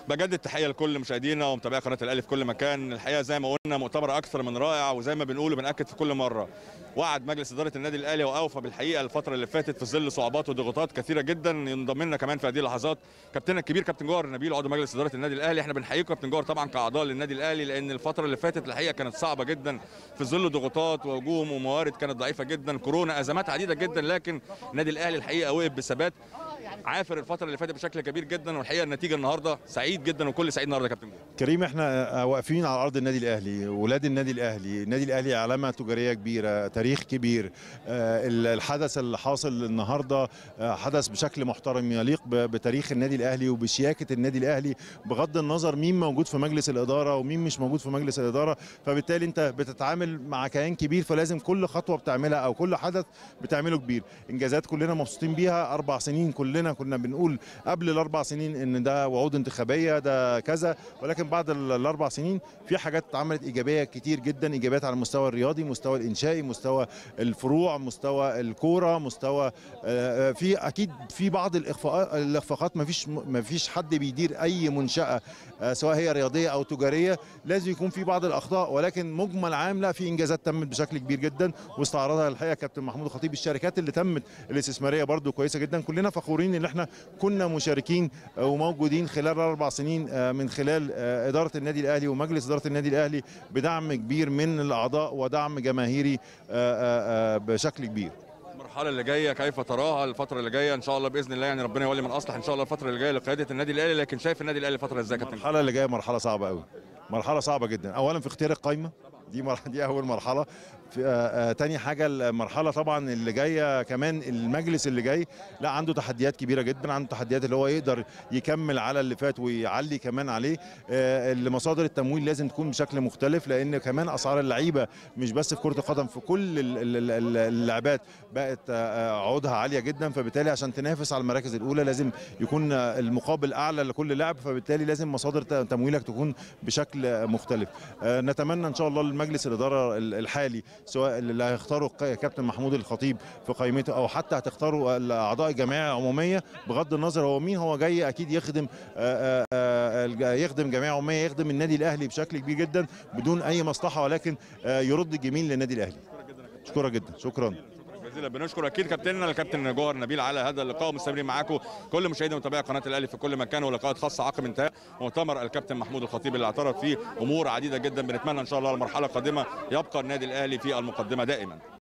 بجدد تحيه لكل مشاهدينا ومتابعي قناه الاهلي في كل مكان الحقيقه زي ما قلنا مؤتمر اكثر من رائع وزي ما بنقول وبناكد في كل مره وعد مجلس اداره النادي الاهلي واوفى بالحقيقه الفتره اللي فاتت في ظل صعوبات وضغوطات كثيره جدا ينضم لنا كمان في هذه اللحظات كابتننا الكبير كابتن جوهر نبيل عضو مجلس اداره النادي الاهلي احنا بنحييكم كابتن جوهر طبعا كاعضاء للنادي الاهلي لان الفتره اللي فاتت الحقيقه كانت صعبه جدا في ظل ضغوطات وهجوم وموارد كانت ضعيفه جدا كورونا ازمات عديده جدا لكن النادي الاهلي الحقيقه وقف بثبات عافر الفتره اللي فاتت بشكل كبير جدا والحقيقه النتيجه النهارده سعيد جدا وكل سعيد النهارده يا كابتن جوهر كريم احنا واقفين على ارض النادي الاهلي ولاد النادي الاهلي النادي الاهلي علامه تجاريه كبيره تاريخ كبير آه، الحدث اللي حاصل النهارده آه، حدث بشكل محترم يليق ب- بتاريخ النادي الاهلي وبشياكه النادي الاهلي بغض النظر مين موجود في مجلس الاداره ومين مش موجود في مجلس الاداره فبالتالي انت بتتعامل مع كيان كبير فلازم كل خطوه بتعملها او كل حدث بتعمله كبير انجازات كلنا مبسوطين بيها اربع سنين كلنا كنا بنقول قبل الاربع سنين ان ده وعود انتخابيه ده كذا ولكن بعد ال- الاربع سنين في حاجات اتعملت ايجابيه كتير جدا ايجابيات على المستوى الرياضي مستوى الانشائي مستوى الفروع مستوى الكوره مستوى آه، في اكيد في بعض الاخفاقات الاخفاقات ما فيش ما فيش حد بيدير اي منشاه آه، سواء هي رياضيه او تجاريه لازم يكون في بعض الاخطاء ولكن مجمل عام لا في انجازات تمت بشكل كبير جدا واستعرضها الحقيقه كابتن محمود الخطيب الشركات اللي تمت الاستثماريه برضو كويسه جدا كلنا فخورين ان احنا كنا مشاركين آه، وموجودين خلال الاربع سنين آه، من خلال آه، اداره النادي الاهلي ومجلس اداره النادي الاهلي بدعم كبير من الاعضاء ودعم جماهيري آه، آه، آه، بشكل كبير المرحله اللي جايه كيف تراها الفتره اللي جايه ان شاء الله باذن الله يعني ربنا يولي من اصلح ان شاء الله الفتره اللي جايه لقياده النادي الاهلي لكن شايف النادي الاهلي الفتره ازاي يا كابتن المرحله اللي جايه مرحله صعبه قوي مرحله صعبه جدا اولا في اختيار القائمه دي مرحله دي اول مرحله في آه آه تاني حاجه المرحله طبعا اللي جايه كمان المجلس اللي جاي لا عنده تحديات كبيره جدا عنده تحديات اللي هو يقدر يكمل على اللي فات ويعلي كمان عليه آه اللي مصادر التمويل لازم تكون بشكل مختلف لان كمان اسعار اللعيبه مش بس في كره القدم في كل ال- ال- ال- ال- اللعبات بقت آه، آه، عودها عاليه جدا فبالتالي عشان تنافس على المراكز الاولى لازم يكون آه، المقابل اعلى لكل لاعب فبالتالي لازم مصادر ت- تمويلك تكون بشكل آه، مختلف آه، نتمنى ان شاء الله المجلس الاداره ال- الحالي سواء اللي هيختاره ق- كابتن محمود الخطيب في قائمته او حتى هتختاروا اعضاء الجمعيه العموميه بغض النظر هو مين هو جاي اكيد يخدم آه، آه، آه، الج- يخدم جمعيه عموميه يخدم النادي الاهلي بشكل كبير جدا بدون اي مصلحه ولكن آه، يرد الجميل للنادي الاهلي شكرا جدا شكرا جزيلا بنشكر اكيد كابتننا الكابتن جوهر نبيل على هذا اللقاء ومستمرين معاكم كل مشاهدي ومتابعي قناه الاهلي في كل مكان ولقاءات خاصه عقب انتهاء مؤتمر الكابتن محمود الخطيب اللي اعترض فيه امور عديده جدا بنتمنى ان شاء الله المرحله القادمه يبقى النادي الاهلي في المقدمه دائما